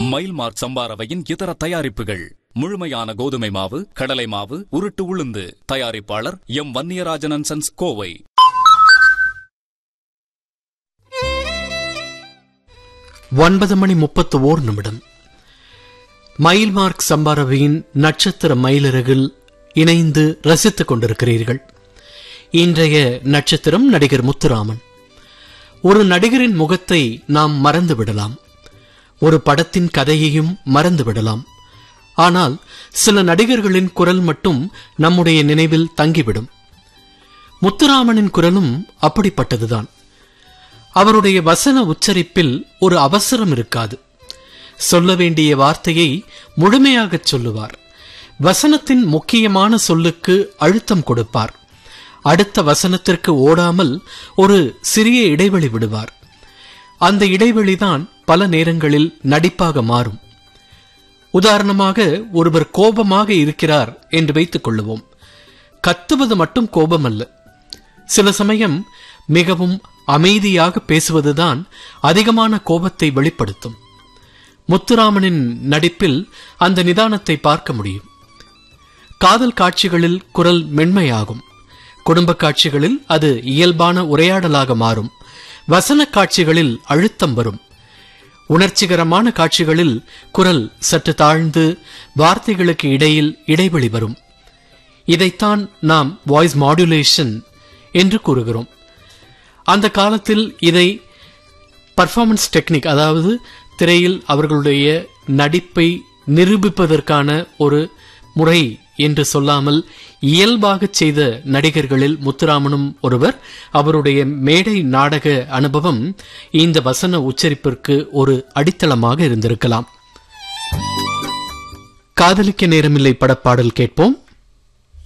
மைல்மார்க் சம்பாரவையின் இதர தயாரிப்புகள் முழுமையான கோதுமை மாவு கடலை மாவு உருட்டு உளுந்து தயாரிப்பாளர் M Vanniyarajan and sons Kovai ஒன்பது மணி முப்பத்து ஓர் நிமிடம் மயில்மார்க் சம்பாரவியின் நட்சத்திர மயிலிறகில் இணைந்து ரசித்துக் கொண்டிருக்கிறீர்கள் இன்றைய நட்சத்திரம் நடிகர் முத்துராமன் ஒரு நடிகரின் முகத்தை நாம் மறந்து விடலாம் ஒரு படத்தின் கதையையும் மறந்து விடலாம் ஆனால் சில நடிகர்களின் குரல் மட்டும் நம்முடைய நினைவில் தங்கிவிடும் முத்துராமனின் குரலும் அப்படிப்பட்டதுதான் அவருடைய வசன உச்சரிப்பில் ஒரு அவசரம் இருக்காது சொல்ல வேண்டிய வார்த்தையை முழுமையாகச் சொல்லுவார் வசனத்தின் முக்கியமான சொல்லுக்கு அழுத்தம் கொடுப்பார் அடுத்த வசனத்திற்கு ஓடாமல் ஒரு சிறிய இடைவெளி விடுவார் அந்த இடைவெளிதான் பல நேரங்களில் நடிப்பாக மாறும் உதாரணமாக ஒருவர் கோபமாக இருக்கிறார் என்று வைத்துக் கொள்ளுவோம் கத்துவது மட்டும் கோபம் அல்ல சில சமயம் மிகவும் அமைதியாக பேசுவதுதான் அதிகமான கோபத்தை வெளிப்படுத்தும் முத்துராமனின் நடிப்பில் அந்த நிதானத்தை பார்க்க முடியும் காதல் காட்சிகளில் குரல் மென்மையாகும் குடும்ப காட்சிகளில் அது இயல்பான உரையாடலாக மாறும் வசன காட்சிகளில் அழுத்தம் வரும் உணர்ச்சிகரமான காட்சிகளில் குரல் சற்று தாழ்ந்து வார்த்தைகளுக்கு இடையில் இடைவெளி வரும் இதைத்தான் நாம் வாய்ஸ் மாடுலேஷன் என்று கூறுகிறோம் அந்த காலத்தில் இதை பர்ஃபார்மன்ஸ் டெக்னிக் அதாவது திரையில் அவர்களுடைய நடிப்பை நிரூபிப்பதற்கான ஒரு முறை என்று சொல்லாமல் இயல்பாக செய்த நடிகர்களில் முத்துராமனும் ஒருவர் அவருடைய மேடை நாடக அனுபவம் இந்த வசன உச்சரிப்பிற்கு ஒரு அடித்தளமாக இருந்திருக்கலாம் காதலிக்க நேரமில்லை படப்பாடல் கேட்போம்